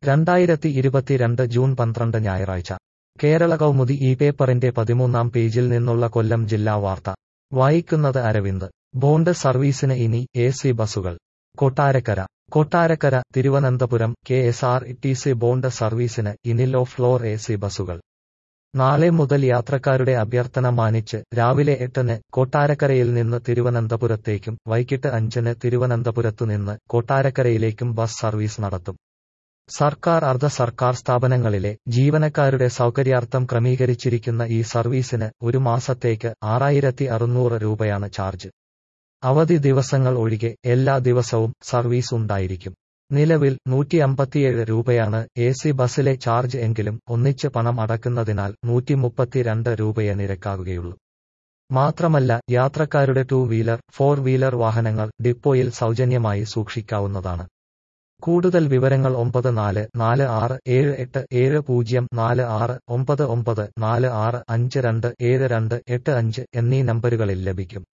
രണ്ടായിരത്തി ഇരുപത്തിരണ്ട് ജൂൺ പന്ത്രണ്ട് ഞായറാഴ്ച കേരള കൗമുദി ഈ പേപ്പറിന്റെ പതിമൂന്നാം പേജിൽ നിന്നുള്ള കൊല്ലം ജില്ലാ വാർത്ത വായിക്കുന്നത് അരവിന്ദ് ബോണ്ട് സർവീസിന് ഇനി എ സി ബസുകൾ Kottarakkara Kottarakkara Thiruvananthapuram K S R T C bond സർവീസിന് ഇനി ലോ ഫ്ലോർ എ സി ബസുകൾ നാളെ മുതൽ യാത്രക്കാരുടെ അഭ്യർത്ഥന മാനിച്ച് രാവിലെ എട്ടിന് കൊട്ടാരക്കരയിൽ നിന്ന് തിരുവനന്തപുരത്തേക്കും വൈകിട്ട് അഞ്ചിന് തിരുവനന്തപുരത്തു നിന്ന് കൊട്ടാരക്കരയിലേക്കും ബസ് സർവീസ് നടത്തും സർക്കാർ അർദ്ധ സർക്കാർ സ്ഥാപനങ്ങളിലെ ജീവനക്കാരുടെ സൗകര്യാർത്ഥം ക്രമീകരിച്ചിരിക്കുന്ന ഈ സർവീസിന് ഒരു മാസത്തേക്ക് ആറായിരത്തി അറുന്നൂറ് രൂപയാണ് ചാർജ് അവധി ദിവസങ്ങൾ ഒഴികെ എല്ലാ ദിവസവും സർവീസ് ഉണ്ടായിരിക്കും നിലവിൽ നൂറ്റി അമ്പത്തിയേഴ് രൂപയാണ് എ സി ബസ്സിലെ ചാർജ് എങ്കിലും ഒന്നിച്ച് പണം അടക്കുന്നതിനാൽ നൂറ്റി മുപ്പത്തിരണ്ട് രൂപയെ നിരക്കാകുകയുള്ളൂ മാത്രമല്ല യാത്രക്കാരുടെ ടൂ വീലർ ഫോർ വീലർ വാഹനങ്ങൾ ഡിപ്പോയിൽ സൗജന്യമായി സൂക്ഷിക്കാവുന്നതാണ് കൂടുതൽ വിവരങ്ങൾ ഒമ്പത് നാല് നാല് ആറ് ഏഴ് എട്ട് ഏഴ് പൂജ്യം നാല് ആറ് ഒമ്പത് ഒമ്പത് നാല് ആറ് അഞ്ച് രണ്ട് ഏഴ് രണ്ട് എട്ട് അഞ്ച് എന്നീ നമ്പരുകളിൽ ലഭിക്കും